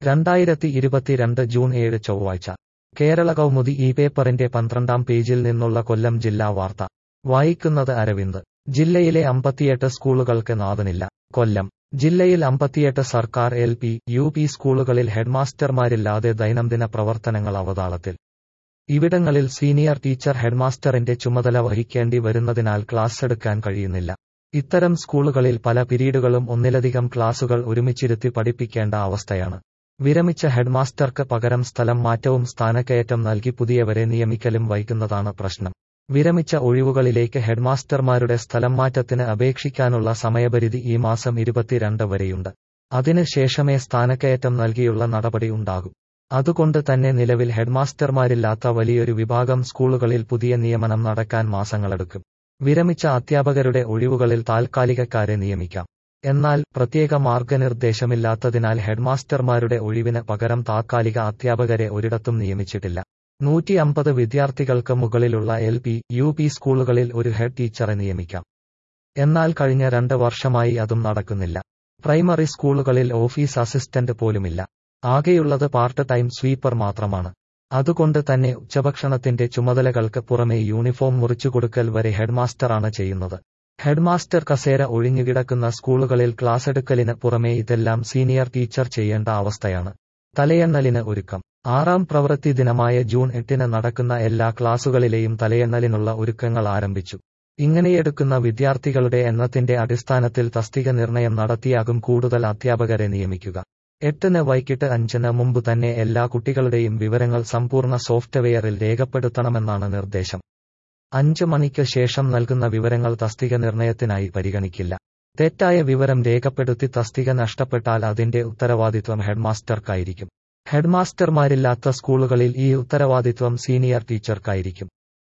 രണ്ടായിരത്തി ഇരുപത്തിരണ്ട് ജൂൺ ഏഴ് ചൊവ്വാഴ്ച കേരള കൗമുദി ഈ പേപ്പറിന്റെ പന്ത്രണ്ടാം പേജിൽ നിന്നുള്ള കൊല്ലം ജില്ലാ വാർത്ത വായിക്കുന്നത് അരവിന്ദ് ജില്ലയിലെ അമ്പത്തിയെട്ട് സ്കൂളുകൾക്ക് നാഥനില്ല കൊല്ലം ജില്ലയിൽ അമ്പത്തിയെട്ട് സർക്കാർ എൽ പി യു പി സ്കൂളുകളിൽ ഹെഡ്മാസ്റ്റർമാരില്ലാതെ ദൈനംദിന പ്രവർത്തനങ്ങൾ അവതാളത്തിൽ ഇവിടങ്ങളിൽ സീനിയർ ടീച്ചർ ഹെഡ്മാസ്റ്ററിന്റെ ചുമതല വഹിക്കേണ്ടി വരുന്നതിനാൽ ക്ലാസ് എടുക്കാൻ കഴിയുന്നില്ല ഇത്തരം സ്കൂളുകളിൽ പല പിരീഡുകളും ഒന്നിലധികം ക്ലാസുകൾ ഒരുമിച്ചിരുത്തി പഠിപ്പിക്കേണ്ട അവസ്ഥയാണ് വിരമിച്ച ഹെഡ്മാസ്റ്റർക്ക് പകരം സ്ഥലം മാറ്റവും സ്ഥാനക്കയറ്റം നൽകി പുതിയവരെ നിയമിക്കലും വൈകുന്നതാണ് പ്രശ്നം വിരമിച്ച ഒഴിവുകളിലേക്ക് ഹെഡ്മാസ്റ്റർമാരുടെ സ്ഥലം മാറ്റത്തിന് അപേക്ഷിക്കാനുള്ള സമയപരിധി ഈ മാസം ഇരുപത്തിരണ്ട് വരെയുണ്ട് അതിന് ശേഷമേ സ്ഥാനക്കയറ്റം നൽകിയുള്ള നടപടി ഉണ്ടാകൂ അതുകൊണ്ട് തന്നെ നിലവിൽ ഹെഡ്മാസ്റ്റർമാരില്ലാത്ത വലിയൊരു വിഭാഗം സ്കൂളുകളിൽ പുതിയ നിയമനം നടക്കാൻ മാസങ്ങളെടുക്കും വിരമിച്ച അധ്യാപകരുടെ ഒഴിവുകളിൽ താൽക്കാലികക്കാരെ നിയമിക്കാം എന്നാൽ പ്രത്യേക മാർഗനിർദ്ദേശമില്ലാത്തതിനാൽ ഹെഡ്മാസ്റ്റർമാരുടെ ഒഴിവിന് പകരം താത്കാലിക അധ്യാപകരെ ഒരിടത്തും നിയമിച്ചിട്ടില്ല നൂറ്റി അമ്പത് വിദ്യാർത്ഥികൾക്ക് മുകളിലുള്ള എൽ പി യു പി സ്കൂളുകളിൽ ഒരു ഹെഡ് ടീച്ചറെ നിയമിക്കാം എന്നാൽ കഴിഞ്ഞ രണ്ട് വർഷമായി അതും നടക്കുന്നില്ല പ്രൈമറി സ്കൂളുകളിൽ ഓഫീസ് അസിസ്റ്റന്റ് പോലുമില്ല ആകെയുള്ളത് പാർട്ട് ടൈം സ്വീപ്പർ മാത്രമാണ് അതുകൊണ്ട് തന്നെ ഉച്ചഭക്ഷണത്തിന്റെ ചുമതലകൾക്ക് പുറമെ യൂണിഫോം മുറിച്ചുകൊടുക്കൽ വരെ ഹെഡ്മാസ്റ്ററാണ് ചെയ്യുന്നത് ഹെഡ്മാസ്റ്റർ കസേര ഒഴിഞ്ഞുകിടക്കുന്ന സ്കൂളുകളിൽ ക്ലാസ് എടുക്കലിന് പുറമെ ഇതെല്ലാം സീനിയർ ടീച്ചർ ചെയ്യേണ്ട അവസ്ഥയാണ് തലയെണ്ണലിന് ഒരുക്കം ആറാം പ്രവൃത്തി ദിനമായ ജൂൺ എട്ടിന് നടക്കുന്ന എല്ലാ ക്ലാസുകളിലെയും തലയെണ്ണലിനുള്ള ഒരുക്കങ്ങൾ ആരംഭിച്ചു ഇങ്ങനെയെടുക്കുന്ന വിദ്യാർത്ഥികളുടെ എണ്ണത്തിന്റെ അടിസ്ഥാനത്തിൽ തസ്തിക നിർണയം നടത്തിയാകും കൂടുതൽ അധ്യാപകരെ നിയമിക്കുക എട്ടിന് വൈകിട്ട് അഞ്ചിന് മുമ്പ് തന്നെ എല്ലാ കുട്ടികളുടെയും വിവരങ്ങൾ സമ്പൂർണ്ണ സോഫ്റ്റ്വെയറിൽ രേഖപ്പെടുത്തണമെന്നാണ് നിർദ്ദേശം അഞ്ച് മണിക്ക് ശേഷം നൽകുന്ന വിവരങ്ങൾ തസ്തിക നിർണയത്തിനായി പരിഗണിക്കില്ല തെറ്റായ വിവരം രേഖപ്പെടുത്തി തസ്തിക നഷ്ടപ്പെട്ടാൽ അതിന്റെ ഉത്തരവാദിത്വം ഹെഡ്മാസ്റ്റർക്കായിരിക്കും ഹെഡ്മാസ്റ്റർമാരില്ലാത്ത സ്കൂളുകളിൽ ഈ ഉത്തരവാദിത്വം സീനിയർ ടീച്ചർക്കായിരിക്കും